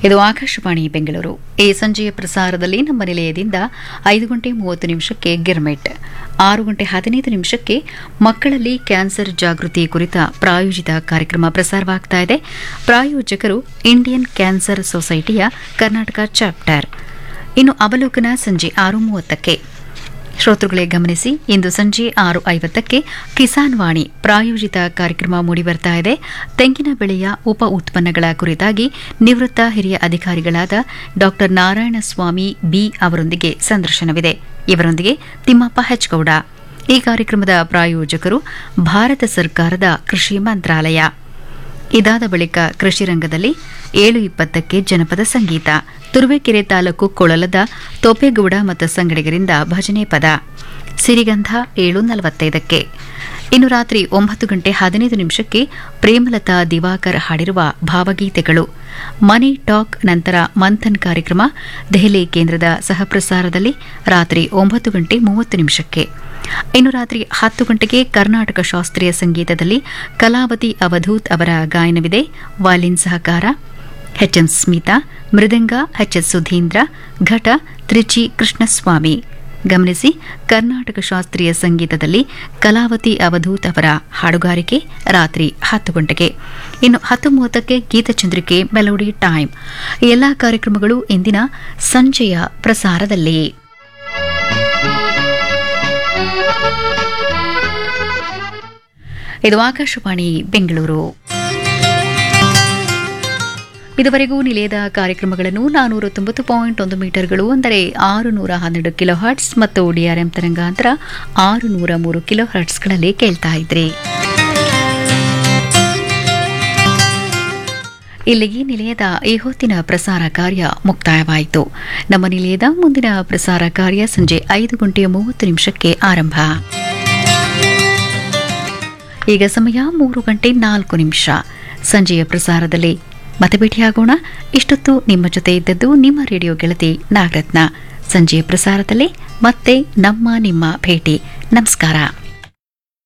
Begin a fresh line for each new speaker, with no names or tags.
ಇದು ಆಕಾಶವಾಣಿ ಬೆಂಗಳೂರು ಈ ಸಂಜೆಯ ಪ್ರಸಾರದಲ್ಲಿ ನಮ್ಮ ನಿಲಯದಿಂದ ಐದು ಗಂಟೆ ಮೂವತ್ತು ನಿಮಿಷಕ್ಕೆ ಗಿರ್ಮೆಟ್ ಆರು ಗಂಟೆ ಹದಿನೈದು ನಿಮಿಷಕ್ಕೆ ಮಕ್ಕಳಲ್ಲಿ ಕ್ಯಾನ್ಸರ್ ಜಾಗೃತಿ ಕುರಿತ ಪ್ರಾಯೋಜಿತ ಕಾರ್ಯಕ್ರಮ ಪ್ರಸಾರವಾಗ್ತಾ ಇದೆ ಪ್ರಾಯೋಜಕರು ಇಂಡಿಯನ್ ಕ್ಯಾನ್ಸರ್ ಸೊಸೈಟಿಯ ಕರ್ನಾಟಕ ಚಾಪ್ಟರ್ ಇನ್ನು ಅವಲೋಕನ ಸಂಜೆ ಆರು ಮೂವತ್ತಕ್ಕೆ ಶ್ರೋತೃಗಳೇ ಗಮನಿಸಿ ಇಂದು ಸಂಜೆ ಆರು ಐವತ್ತಕ್ಕೆ ಕಿಸಾನ್ ವಾಣಿ ಪ್ರಾಯೋಜಿತ ಕಾರ್ಯಕ್ರಮ ಮೂಡಿಬರ್ತಾ ಇದೆ ತೆಂಗಿನ ಬೆಳೆಯ ಉಪ ಉತ್ಪನ್ನಗಳ ಕುರಿತಾಗಿ ನಿವೃತ್ತ ಹಿರಿಯ ಅಧಿಕಾರಿಗಳಾದ ಡಾ ನಾರಾಯಣಸ್ವಾಮಿ ಬಿ ಅವರೊಂದಿಗೆ ಸಂದರ್ಶನವಿದೆ ಇವರೊಂದಿಗೆ ತಿಮ್ಮಪ್ಪ ಹೆಚ್ಗೌಡ ಈ ಕಾರ್ಯಕ್ರಮದ ಪ್ರಾಯೋಜಕರು ಭಾರತ ಸರ್ಕಾರದ ಕೃಷಿ ಮಂತ್ರಾಲಯ ಇದಾದ ಬಳಿಕ ಕೃಷಿ ರಂಗದಲ್ಲಿ ಏಳು ಇಪ್ಪತ್ತಕ್ಕೆ ಜನಪದ ಸಂಗೀತ ತುರುವೇಕೆರೆ ತಾಲೂಕು ಕೊಳಲದ ತೋಪೇಗೌಡ ಮತ್ತು ಸಂಗಡಿಗರಿಂದ ಭಜನೆ ಪದ ಸಿರಿಗಂಧ ಏಳು ನಲವತ್ತೈದಕ್ಕೆ ಇನ್ನು ರಾತ್ರಿ ಒಂಬತ್ತು ಗಂಟೆ ಹದಿನೈದು ನಿಮಿಷಕ್ಕೆ ಪ್ರೇಮಲತಾ ದಿವಾಕರ್ ಹಾಡಿರುವ ಭಾವಗೀತೆಗಳು ಮನಿ ಟಾಕ್ ನಂತರ ಮಂಥನ್ ಕಾರ್ಯಕ್ರಮ ದೆಹಲಿ ಕೇಂದ್ರದ ಸಹಪ್ರಸಾರದಲ್ಲಿ ರಾತ್ರಿ ಒಂಬತ್ತು ಗಂಟೆ ಮೂವತ್ತು ನಿಮಿಷಕ್ಕೆ ಇನ್ನು ರಾತ್ರಿ ಹತ್ತು ಗಂಟೆಗೆ ಕರ್ನಾಟಕ ಶಾಸ್ತ್ರೀಯ ಸಂಗೀತದಲ್ಲಿ ಕಲಾವತಿ ಅವಧೂತ್ ಅವರ ಗಾಯನವಿದೆ ವಾಲಿನ್ ಸಹಕಾರ ಎಚ್ಎಂ ಸ್ಮಿತಾ ಮೃದಂಗ ಎಚ್ಎಸ್ ಸುಧೀಂದ್ರ ಘಟ ತ್ರಿಚಿ ಕೃಷ್ಣಸ್ವಾಮಿ ಗಮನಿಸಿ ಕರ್ನಾಟಕ ಶಾಸ್ತ್ರೀಯ ಸಂಗೀತದಲ್ಲಿ ಕಲಾವತಿ ಅವಧೂತ್ ಅವರ ಹಾಡುಗಾರಿಕೆ ರಾತ್ರಿ ಹತ್ತು ಗಂಟೆಗೆ ಇನ್ನು ಹತ್ತು ಮೂವತ್ತಕ್ಕೆ ಗೀತಚಂದ್ರಿಕೆ ಮೆಲೋಡಿ ಟೈಮ್ ಈ ಎಲ್ಲಾ ಕಾರ್ಯಕ್ರಮಗಳು ಇಂದಿನ ಸಂಜೆಯ ಪ್ರಸಾರದಲ್ಲಿ ಇದು ಆಕಾಶವಾಣಿ ಬೆಂಗಳೂರು ಇದುವರೆಗೂ ನಿಲಯದ ಕಾರ್ಯಕ್ರಮಗಳನ್ನು ನಾನೂರ ತೊಂಬತ್ತು ಪಾಯಿಂಟ್ ಒಂದು ಮೀಟರ್ಗಳು ಅಂದರೆ ಆರು ನೂರ ಹನ್ನೆರಡು ಕಿಲೋ ಹರ್ಟ್ಸ್ ಮತ್ತು ಡಿಆರ್ಎಂ ತರಂಗಾಂತರ ಆರು ನೂರ ಮೂರು ಕಿಲೋ ಹರ್ಟ್ಸ್ಗಳಲ್ಲಿ ಕೇಳ್ತಾ ಇದ್ರಿ ಇಲ್ಲಿಗೆ ನಿಲಯದ ಈ ಹೊತ್ತಿನ ಪ್ರಸಾರ ಕಾರ್ಯ ಮುಕ್ತಾಯವಾಯಿತು ನಮ್ಮ ನಿಲಯದ ಮುಂದಿನ ಪ್ರಸಾರ ಕಾರ್ಯ ಸಂಜೆ ಐದು ಗಂಟೆಯ ಮೂವತ್ತು ನಿಮಿಷಕ್ಕೆ ಆರಂಭ ಈಗ ಸಮಯ ಮೂರು ಗಂಟೆ ನಾಲ್ಕು ನಿಮಿಷ ಸಂಜೆಯ ಪ್ರಸಾರದಲ್ಲಿ ಮತ್ತೆ ಭೇಟಿಯಾಗೋಣ ಇಷ್ಟೊತ್ತು ನಿಮ್ಮ ಜೊತೆ ಇದ್ದದ್ದು ನಿಮ್ಮ ರೇಡಿಯೋ ಗೆಳತಿ ನಾಗರತ್ನ ಸಂಜೆಯ ಪ್ರಸಾರದಲ್ಲಿ ಮತ್ತೆ ನಮ್ಮ ನಿಮ್ಮ ಭೇಟಿ ನಮಸ್ಕಾರ